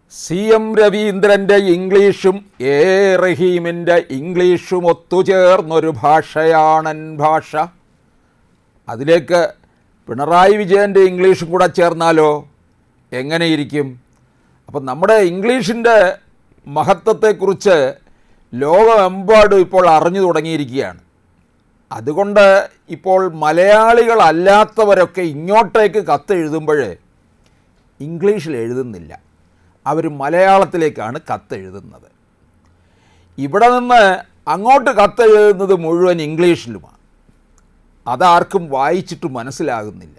C M രവീന്ദ്രൻ്റെ ഇംഗ്ലീഷും A റഹീമിൻ്റെ ഇംഗ്ലീഷും ഒത്തുചേർന്നൊരു ഭാഷയാണൻ ഭാഷ അതിലേക്ക് പിണറായി വിജയൻ്റെ ഇംഗ്ലീഷും കൂടെ ചേർന്നാലോ എങ്ങനെയിരിക്കും അപ്പം നമ്മുടെ ഇംഗ്ലീഷിൻ്റെ മഹത്വത്തെക്കുറിച്ച് ലോകമെമ്പാടും ഇപ്പോൾ അറിഞ്ഞു തുടങ്ങിയിരിക്കുകയാണ് അതുകൊണ്ട് ഇപ്പോൾ മലയാളികളല്ലാത്തവരൊക്കെ ഇങ്ങോട്ടേക്ക് കത്തെഴുതുമ്പോൾ ഇംഗ്ലീഷിൽ എഴുതുന്നില്ല അവർ മലയാളത്തിലേക്കാണ് കത്തെഴുതുന്നത് ഇവിടെ നിന്ന് അങ്ങോട്ട് കത്തെഴുതുന്നത് മുഴുവൻ ഇംഗ്ലീഷിലുമാണ് അതാർക്കും വായിച്ചിട്ട് മനസ്സിലാകുന്നില്ല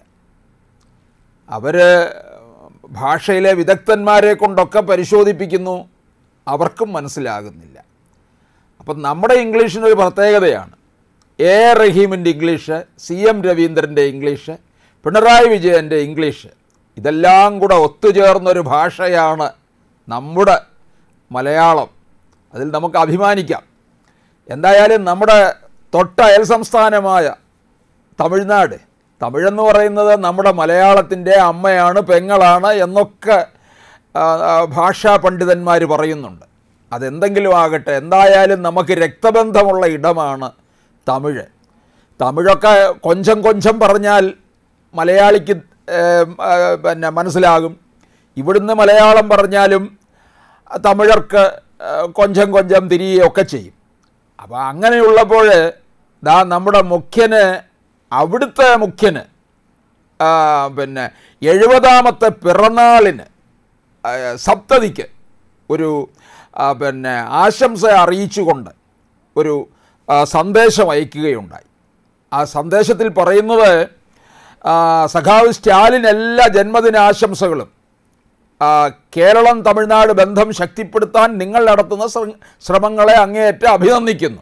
അവർ ഭാഷയിലെ വിദഗ്ധന്മാരെ കൊണ്ടൊക്കെ പരിശോധിപ്പിക്കുന്നു അവർക്കും മനസ്സിലാകുന്നില്ല അപ്പം നമ്മുടെ ഇംഗ്ലീഷിനൊരു പ്രത്യേകതയാണ് എ റഹീമിൻ്റെ ഇംഗ്ലീഷ് സി എം രവീന്ദ്രൻ്റെ ഇംഗ്ലീഷ് പിണറായി വിജയൻ്റെ ഇംഗ്ലീഷ് ഇതെല്ലാം കൂടെ ഒത്തുചേർന്നൊരു ഭാഷയാണ് നമ്മുടെ മലയാളം അതിൽ നമുക്ക് അഭിമാനിക്കാം എന്തായാലും നമ്മുടെ തൊട്ട അയൽ സംസ്ഥാനമായ തമിഴ്നാട് തമിഴെന്ന് പറയുന്നത് നമ്മുടെ മലയാളത്തിൻ്റെ അമ്മയാണ് പെങ്ങളാണ് എന്നൊക്കെ ആ, ആ, ഭാഷാ പണ്ഡിതന്മാർ പറയുന്നുണ്ട് അതെന്തെങ്കിലും ആകട്ടെ എന്തായാലും നമുക്ക് രക്തബന്ധമുള്ള ഇടമാണ് തമിഴ് തമിഴൊക്കെ കൊഞ്ചം കൊഞ്ചം പറഞ്ഞാൽ മലയാളിക്ക് ഏം, ആ, പിന്നെ മനസ്സിലാകും ഇവിടുന്ന് മലയാളം പറഞ്ഞാലും തമിഴർക്ക് ആ, കൊഞ്ചം കൊഞ്ചം തിരിയുകയൊക്കെ ചെയ്യും അപ്പോൾ അങ്ങനെയുള്ളപ്പോൾ ദാ നമ്മുടെ മുഖ്യന് അവിടുത്തെ മുഖ്യന് ആ, പിന്നെ എഴുപതാമത്തെ പിറന്നാളിന് ആ, സപ്തതിക്ക് ഒരു ആ, പിന്നെ ആശംസ അറിയിച്ചുകൊണ്ട് ഒരു ആ, സന്ദേശം അയക്കുകയുണ്ടായി ആ സന്ദേശത്തിൽ പറയുന്നത് ആ, സഖാവ് സ്റ്റാലിൻ എല്ലാ ജന്മദിനാശംസകളും ആ, കേരളം തമിഴ്നാട് ബന്ധം ശക്തിപ്പെടുത്താൻ നിങ്ങൾ നടത്തുന്ന ശ്ര- ശ്രമങ്ങളെ അങ്ങേയറ്റം അഭിനന്ദിക്കുന്നു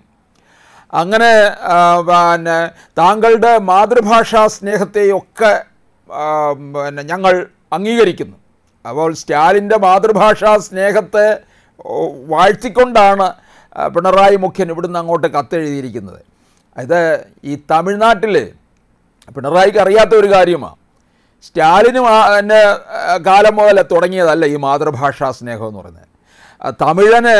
അങ്ങനെ ആ, പിന്നെ താങ്കളുടെ മാതൃഭാഷാ സ്നേഹത്തെയൊക്കെ ആ, പിന്നെ ഞങ്ങൾ അംഗീകരിക്കുന്നു അപ്പോൾ സ്റ്റാലിൻ്റെ മാതൃഭാഷാ സ്നേഹത്തെ ഓ, വാഴ്ത്തിക്കൊണ്ടാണ് ആ, പിണറായി മുഖ്യൻ ഇവിടുന്ന് അങ്ങോട്ട് കത്തെഴുതിയിരിക്കുന്നത് ഇത് ഈ തമിഴ്നാട്ടിൽ പിണറായിക്ക് അറിയാത്ത ഒരു കാര്യമാണ് സ്റ്റാലിനും ആ- എന്നെ ആ, കാലം മുതൽ തുടങ്ങിയതല്ല ഈ മാതൃഭാഷാ സ്നേഹം എന്ന് പറയുന്നത് ആ, തമിഴന്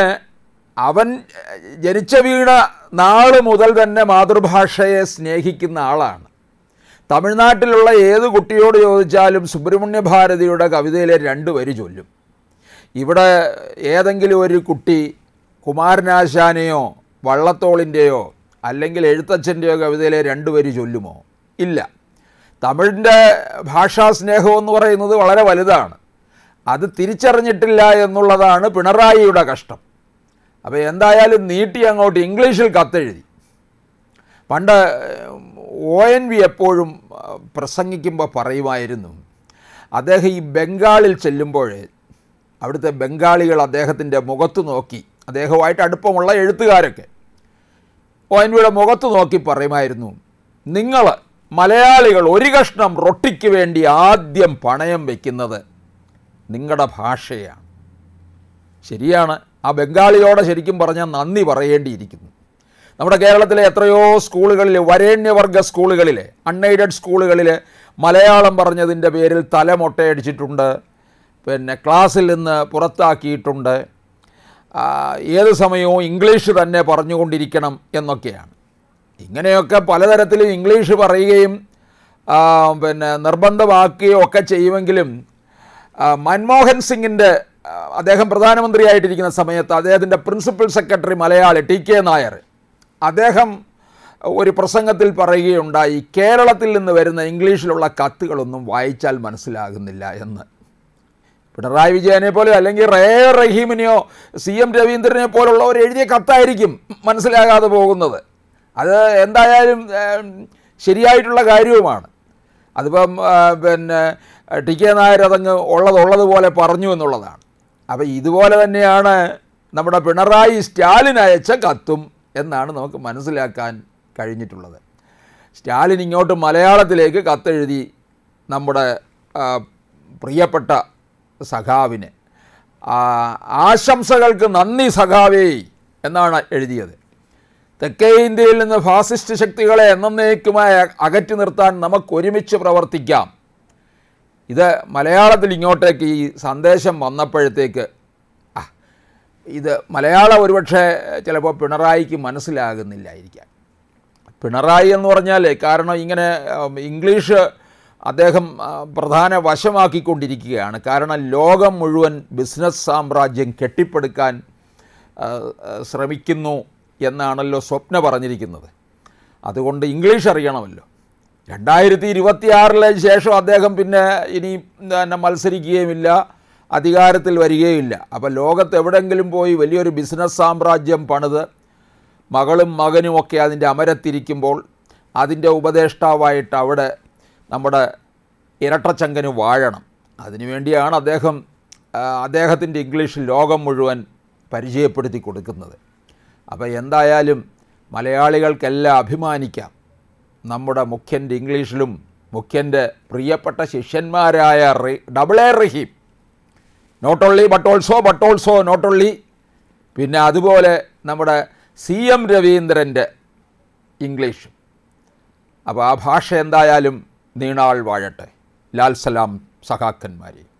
അവൻ ജനിച്ച വീണ നാൾ മുതൽ തന്നെ മാതൃഭാഷയെ സ്നേഹിക്കുന്ന ആളാണ് തമിഴ്നാട്ടിലുള്ള ഏത് കുട്ടിയോട് ചോദിച്ചാലും സുബ്രഹ്മണ്യ ഭാരതിയുടെ കവിതയിലെ രണ്ട് വരി ചൊല്ലും ഇവിടെ ഏതെങ്കിലും ഒരു കുട്ടി കുമാരനാശാനെയോ വള്ളത്തോളിൻ്റെയോ അല്ലെങ്കിൽ എഴുത്തച്ഛൻ്റെയോ കവിതയിലെ രണ്ട് വരി ചൊല്ലുമോ ഇല്ല തമിഴിൻ്റെ ഭാഷാ സ്നേഹം എന്ന് പറയുന്നത് വളരെ വലുതാണ് അത് തിരിച്ചറിഞ്ഞിട്ടില്ല എന്നുള്ളതാണ് പിണറായിയുടെ കഷ്ടം അപ്പോൾ എന്തായാലും നീട്ടി അങ്ങോട്ട് ഇംഗ്ലീഷിൽ കത്തെഴുതി പണ്ട് ഒ എൻ വി എപ്പോഴും ആ, പ്രസംഗിക്കുമ്പോൾ പറയുമായിരുന്നു അദ്ദേഹം ഈ ബംഗാളിൽ ചെല്ലുമ്പോൾ അവിടുത്തെ ബംഗാളികൾ അദ്ദേഹത്തിൻ്റെ മുഖത്ത് നോക്കി അദ്ദേഹവുമായിട്ട് അടുപ്പമുള്ള എഴുത്തുകാരൊക്കെ ഒ എൻ വിയുടെ മുഖത്ത് നോക്കി പറയുമായിരുന്നു നിങ്ങൾ മലയാളികൾ ഒരു കഷ്ണം റൊട്ടിക്ക് വേണ്ടി ആദ്യം പണയം വയ്ക്കുന്നത് നിങ്ങളുടെ ഭാഷയാണ് ശരിയാണ് ആ ബംഗാളിയോടെ ശരിക്കും പറഞ്ഞാൽ നന്ദി പറയേണ്ടിയിരിക്കുന്നു നമ്മുടെ കേരളത്തിലെ എത്രയോ സ്കൂളുകളിൽ വരേണ്യവർഗ സ്കൂളുകളിൽ അൺഎയ്ഡഡ് സ്കൂളുകളിൽ മലയാളം പറഞ്ഞതിൻ്റെ പേരിൽ തല മൊട്ടയടിച്ചിട്ടുണ്ട് പിന്നെ ക്ലാസ്സിൽ നിന്ന് പുറത്താക്കിയിട്ടുണ്ട് ആ, ഏത് സമയവും ഇംഗ്ലീഷ് തന്നെ പറഞ്ഞുകൊണ്ടിരിക്കണം എന്നൊക്കെയാണ് ഇങ്ങനെയൊക്കെ പലതരത്തിലും ഇംഗ്ലീഷ് പറയുകയും ആ, പിന്നെ നിർബന്ധമാക്കുകയും ഒക്കെ ചെയ്യുമെങ്കിലും ആ, മൻമോഹൻ സിംഗിൻ്റെ ആ, അദ്ദേഹം പ്രധാനമന്ത്രിയായിട്ടിരിക്കുന്ന സമയത്ത് അദ്ദേഹത്തിൻ്റെ principal secretary Malayali T K Nair അദ്ദേഹം ഒരു പ്രസംഗത്തിൽ പറയുകയുണ്ടായി കേരളത്തിൽ നിന്ന് വരുന്ന ഇംഗ്ലീഷിലുള്ള കത്തുകളൊന്നും വായിച്ചാൽ മനസ്സിലാകുന്നില്ല എന്ന് പിണറായി വിജയനെ പോലെ അല്ലെങ്കിൽ റേ റഹീമിനെയോ സി എം രവീന്ദ്രനെ പോലുള്ളവർ എഴുതിയ കത്തായിരിക്കും മനസ്സിലാകാതെ പോകുന്നത് അത് എന്തായാലും ഏം, ശരിയായിട്ടുള്ള കാര്യവുമാണ് അതിപ്പം ആ, പിന്നെ ടി കെ നായർ അതങ്ങ് ഉള്ളതുള്ളതുപോലെ പറഞ്ഞു എന്നുള്ളതാണ് അപ്പോൾ ഇതുപോലെ തന്നെയാണ് നമ്മുടെ പിണറായി സ്റ്റാലിൻ അയച്ച കത്തും എന്നാണ് നമുക്ക് മനസ്സിലാക്കാൻ കഴിഞ്ഞിട്ടുള്ളത് സ്റ്റാലിൻ ഇങ്ങോട്ട് മലയാളത്തിലേക്ക് കത്തെഴുതി നമ്മുടെ ആ, പ്രിയപ്പെട്ട സഖാവിന് ആ, ആശംസകൾക്ക് നന്ദി സഖാവേ എന്നാണ് എഴുതിയത് തെക്കേ ഇന്ത്യയിൽ നിന്ന് ഫാസിസ്റ്റ് ശക്തികളെ എന്നേക്കുമായി അകറ്റി നിർത്താൻ നമുക്ക് ഒരുമിച്ച് പ്രവർത്തിക്കാം ഇത് മലയാളത്തിൽ ഇങ്ങോട്ടേക്ക് ഈ സന്ദേശം വന്നപ്പോഴത്തേക്ക് ആ ഇത് മലയാളം ഒരുപക്ഷെ ചിലപ്പോൾ പിണറായിക്ക് മനസ്സിലാകുന്നില്ലായിരിക്കാം പിണറായി എന്ന് പറഞ്ഞാൽ കാരണം ഇങ്ങനെ ഉം, ഇംഗ്ലീഷ് അദ്ദേഹം ആ, പ്രധാന വശമാക്കിക്കൊണ്ടിരിക്കുകയാണ് കാരണം ലോകം മുഴുവൻ ബിസിനസ് സാമ്രാജ്യം കെട്ടിപ്പടുക്കാൻ ആ, ആ, ശ്രമിക്കുന്നു എന്നാണല്ലോ സ്വപ്ന പറഞ്ഞിരിക്കുന്നത് അതുകൊണ്ട് ഇംഗ്ലീഷ് അറിയണമല്ലോ രണ്ടായിരത്തി ഇരുപത്തിയാറിലെ ശേഷം അദ്ദേഹം പിന്നെ ഇനി തന്നെ മത്സരിക്കുകയുമില്ല അധികാരത്തിൽ വരികയുമില്ല അപ്പോൾ ലോകത്ത് എവിടെയെങ്കിലും പോയി വലിയൊരു ബിസിനസ് സാമ്രാജ്യം പണിത് മകളും മകനുമൊക്കെ അതിൻ്റെ അമരത്തിരിക്കുമ്പോൾ അതിൻ്റെ ഉപദേഷ്ടാവായിട്ട് അവിടെ നമ്മുടെ ഇരട്ടച്ചങ്കന് വാഴണം അതിനുവേണ്ടിയാണ് അദ്ദേഹം ആ, അദ്ദേഹത്തിൻ്റെ ഇംഗ്ലീഷ് ലോകം മുഴുവൻ പരിചയപ്പെടുത്തി കൊടുക്കുന്നത് അപ്പോൾ എന്തായാലും മലയാളികൾക്കെല്ലാം അഭിമാനിക്കാം നമ്മുടെ മുഖ്യൻ്റെ ഇംഗ്ലീഷിലും മുഖ്യൻ്റെ പ്രിയപ്പെട്ട ശിഷ്യന്മാരായ റി double A Rahim not only but also but also not only പിന്നെ അതുപോലെ നമ്മുടെ സി എം രവീന്ദ്രൻ്റെ ഇംഗ്ലീഷും അപ്പോൾ ആ ഭാഷ എന്തായാലും നീണാൾ വാഴട്ടെ ലാൽ സലാം സഖാക്കന്മാരെ